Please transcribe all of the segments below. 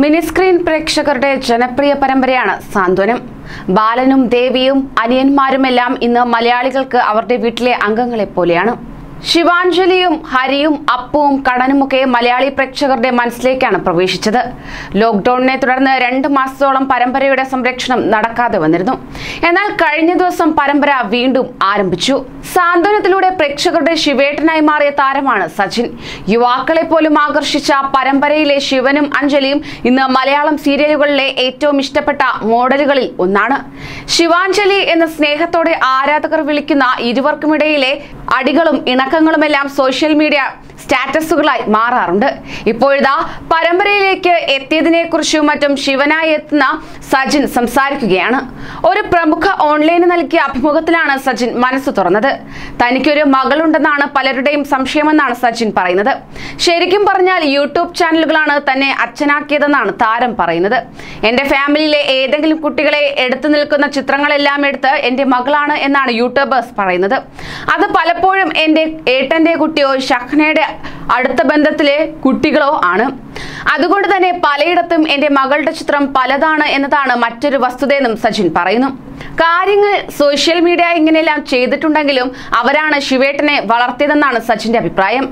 mini screen പ്രേക്ഷകരുടെ ജനപ്രിയ പരമ്പരയാണ് സാന്ത്വനം ബാലനും ദേവിയും അനിയന്മാരുമെല്ലാം ഇന്ന് മലയാളികൾക്ക് അവരുടെ വീട്ടിലെ അംഗങ്ങളെ പോലെയാണ് ശിവാഞ്ജലിയും ഹരിയും അപ്പുവും കടനുമൊക്കെ മലയാളി പ്രേക്ഷകരുടെ മനസ്സിലേക്കാണ് പ്രവേശിച്ചത് ലോക്ക്ഡൌണിനെ തുടർന്ന് രണ്ട് മാസത്തോളം പരമ്പരയുടെ സംരക്ഷണം നടക്കാതെ വന്നിരുന്നു എന്നാൽ കഴിഞ്ഞ ദിവസം പരമ്പര വീണ്ടും ആരംഭിച്ചു സാന്ത്വനത്തിലൂടെ പ്രേക്ഷകരുടെ ശിവേട്ടനായി മാറിയ താരമാണ് സച്ചിൻ യുവാക്കളെ പോലും ആകർഷിച്ച പരമ്പരയിലെ ശിവനും അഞ്ജലിയും ഇന്ന് മലയാളം സീരിയലുകളിലെ ഏറ്റവും ഇഷ്ടപ്പെട്ട മോഡലുകളിൽ ഒന്നാണ് ശിവാഞ്ജലി എന്ന സ്നേഹത്തോടെ ആരാധകർ വിളിക്കുന്ന ഇരുവർക്കുമിടയിലെ അടികളും ഇണക്കങ്ങളുമെല്ലാം സോഷ്യൽ മീഡിയ സ്റ്റാറ്റസുകളായി മാറാറുണ്ട് ഇപ്പോഴിതാ പരമ്പരയിലേക്ക് എത്തിയതിനെ കുറിച്ചും മറ്റും ശിവനായി എത്തുന്ന സജിൻ സംസാരിക്കുകയാണ് ഒരു പ്രമുഖ ഓൺലൈന് നൽകിയ അഭിമുഖത്തിലാണ് സജിൻ മനസ്സ് തുറന്നത് തനിക്കൊരു മകളുണ്ടെന്നാണ് പലരുടെയും സംശയമെന്നാണ് സച്ചിൻ പറയുന്നത് ശരിക്കും പറഞ്ഞാൽ യൂട്യൂബ് ചാനലുകളാണ് തന്നെ അച്ഛനാക്കിയതെന്നാണ് താരം പറയുന്നത് എന്റെ ഫാമിലിയിലെ ഏതെങ്കിലും കുട്ടികളെ എടുത്തു നിൽക്കുന്ന ചിത്രങ്ങളെല്ലാം എടുത്ത് എന്റെ മകളാണ് എന്നാണ് യൂട്യൂബേഴ്സ് പറയുന്നത് അത് പലപ്പോഴും എന്റെ ഏട്ടന്റെ കുട്ടിയോ ഷഹ്നയുടെ അടുത്ത ബന്ധത്തിലെ കുട്ടികളോ ആണ് അതുകൊണ്ട് തന്നെ പലയിടത്തും എന്റെ മകളുടെ ചിത്രം പലതാണ് എന്നതാണ് മറ്റൊരു വസ്തുതയെന്നും സച്ചിൻ പറയുന്നു കാര്യങ്ങൾ സോഷ്യൽ മീഡിയ ഇങ്ങനെയെല്ലാം ചെയ്തിട്ടുണ്ടെങ്കിലും അവരാണ് ശിവേട്ടനെ വളർത്തിയതെന്നാണ് സച്ചിന്റെ അഭിപ്രായം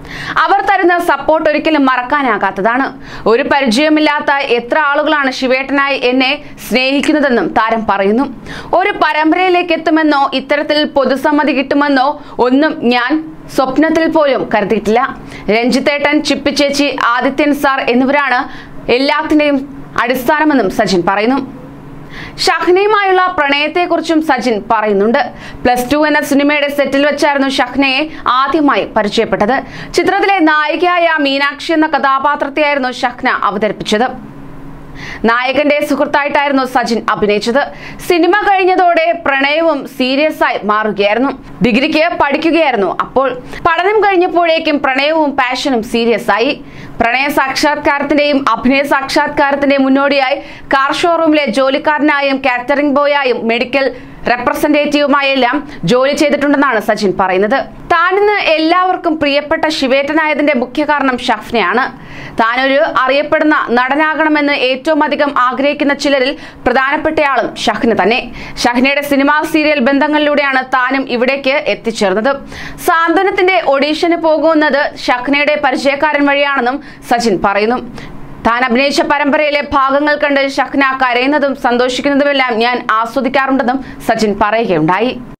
അവർ തരുന്ന സപ്പോർട്ട് ഒരിക്കലും മറക്കാനാകാത്തതാണ് ഒരു പരിചയമില്ലാത്ത എത്ര ആളുകളാണ് ശിവേട്ടനായി എന്നെ സ്നേഹിക്കുന്നതെന്നും താരം പറയുന്നു ഒരു പരമ്പരയിലേക്ക് എത്തുമെന്നോ ഇത്തരത്തിൽ പൊതുസമ്മതി കിട്ടുമെന്നോ ഒന്നും ഞാൻ സ്വപ്നത്തിൽ പോലും കരുതിയിട്ടില്ല രഞ്ജിത്തേട്ടൻ ചിപ്പിച്ചേച്ചി ആദിത്യൻ സാർ എന്നിവരാണ് എല്ലാത്തിന്റെയും അടിസ്ഥാനമെന്നും സച്ചിൻ പറയുന്നു ഷഹ്നയുമായുള്ള പ്രണയത്തെക്കുറിച്ചും സച്ചിൻ പറയുന്നുണ്ട് പ്ലസ് ടു എന്ന സിനിമയുടെ സെറ്റിൽ വെച്ചായിരുന്നു ഷഹ്നയെ ആദ്യമായി പരിചയപ്പെട്ടത് ചിത്രത്തിലെ നായികയായ മീനാക്ഷി എന്ന കഥാപാത്രത്തെയായിരുന്നു ഷഹ്ന അവതരിപ്പിച്ചത് നായകന്റെ സുഹൃത്തായിട്ടായിരുന്നു സച്ചിൻ അഭിനയിച്ചത് സിനിമ കഴിഞ്ഞതോടെ പ്രണയവും സീരിയസ് ആയി മാറുകയായിരുന്നു ഡിഗ്രിക്ക് പഠിക്കുകയായിരുന്നു അപ്പോൾ പഠനം കഴിഞ്ഞപ്പോഴേക്കും പ്രണയവും പാഷനും സീരിയസ് ആയി പ്രണയ സാക്ഷാത്കാരത്തിന്റെയും അഭിനയ സാക്ഷാത്കാരത്തിന്റെയും മുന്നോടിയായി കാർ ഷോറൂമിലെ ജോലിക്കാരനായും കാറ്ററിംഗ് ബോയായും മെഡിക്കൽ റെപ്രസെന്റേറ്റീവുമായെല്ലാം ജോലി ചെയ്തിട്ടുണ്ടെന്നാണ് സച്ചിൻ പറയുന്നത് താനിന്ന് എല്ലാവർക്കും പ്രിയപ്പെട്ട ശിവേട്ടനായതിന്റെ മുഖ്യ കാരണം ഷഫ്നയാണ് താനൊരു അറിയപ്പെടുന്ന നടനാകണമെന്ന് ഏറ്റവും അധികം ആഗ്രഹിക്കുന്ന ചിലരിൽ പ്രധാനപ്പെട്ടയാളും ഷഹ്ന തന്നെ ഷഹ്നയുടെ സിനിമാ സീരിയൽ ബന്ധങ്ങളിലൂടെയാണ് താനും ഇവിടേക്ക് എത്തിച്ചേർന്നത് സാന്ത്വനത്തിന്റെ ഒഡീഷന് പോകുന്നത് ഷഹ്നയുടെ പരിചയക്കാരൻ വഴിയാണെന്നും സച്ചിൻ പറയുന്നു താൻ അഭിനയിച്ച പരമ്പരയിലെ ഭാഗങ്ങൾ കണ്ട് ഷഹ്ന കരയുന്നതും സന്തോഷിക്കുന്നതുമെല്ലാം ഞാൻ ആസ്വദിക്കാറുണ്ടെന്നും സച്ചിൻ പറയുകയുണ്ടായി